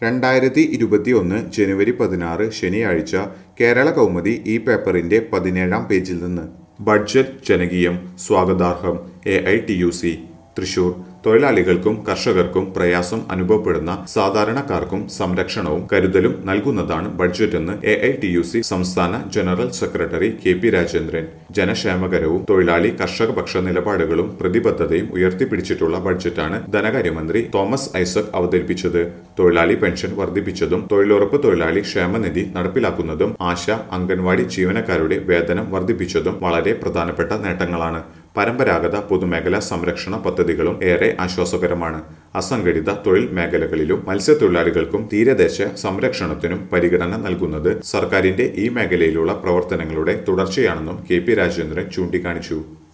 രണ്ടായിരത്തി ഇരുപത്തിയൊന്ന് ജനുവരി പതിനാറ് ശനിയാഴ്ച കേരള കൗമുദി ഈ പേപ്പറിന്റെ പതിനേഴാം പേജിൽ നിന്ന് ബഡ്ജറ്റ് ജനകീയം സ്വാഗതാർഹം A I T U C Thrissur തൊഴിലാളികൾക്കും കർഷകർക്കും പ്രയാസം അനുഭവപ്പെടുന്ന സാധാരണക്കാർക്കും സംരക്ഷണവും കരുതലും നൽകുന്നതാണ് ബഡ്ജറ്റെന്ന് A I T U C സംസ്ഥാന general secretary K P Rajendran ജനക്ഷേമകരവും തൊഴിലാളി കർഷകപക്ഷ നിലപാടുകളും പ്രതിബദ്ധതയും ഉയർത്തിപ്പിടിച്ചിട്ടുള്ള ബഡ്ജറ്റാണ് ധനകാര്യമന്ത്രി തോമസ് ഐസക് അവതരിപ്പിച്ചത് തൊഴിലാളി പെൻഷൻ വർദ്ധിപ്പിച്ചതും തൊഴിലുറപ്പ് തൊഴിലാളി ക്ഷേമനിധി നടപ്പിലാക്കുന്നതും ആശ അംഗൻവാടി ജീവനക്കാരുടെ വേതനം വർദ്ധിപ്പിച്ചതും വളരെ പ്രധാനപ്പെട്ട നേട്ടങ്ങളാണ് പരമ്പരാഗത പൊതുമേഖലാ സംരക്ഷണ പദ്ധതികളും ഏറെ ആശ്വാസകരമാണ് അസംഘടിത തൊഴിൽ മേഖലകളിലും മത്സ്യത്തൊഴിലാളികൾക്കും തീരദേശ സംരക്ഷണത്തിനും പരിഗണന നൽകുന്നത് സർക്കാരിന്റെ ഈ മേഖലയിലുള്ള പ്രവർത്തനങ്ങളുടെ തുടർച്ചയാണെന്നും കെ പി രാജേന്ദ്രൻ ചൂണ്ടിക്കാണിച്ചു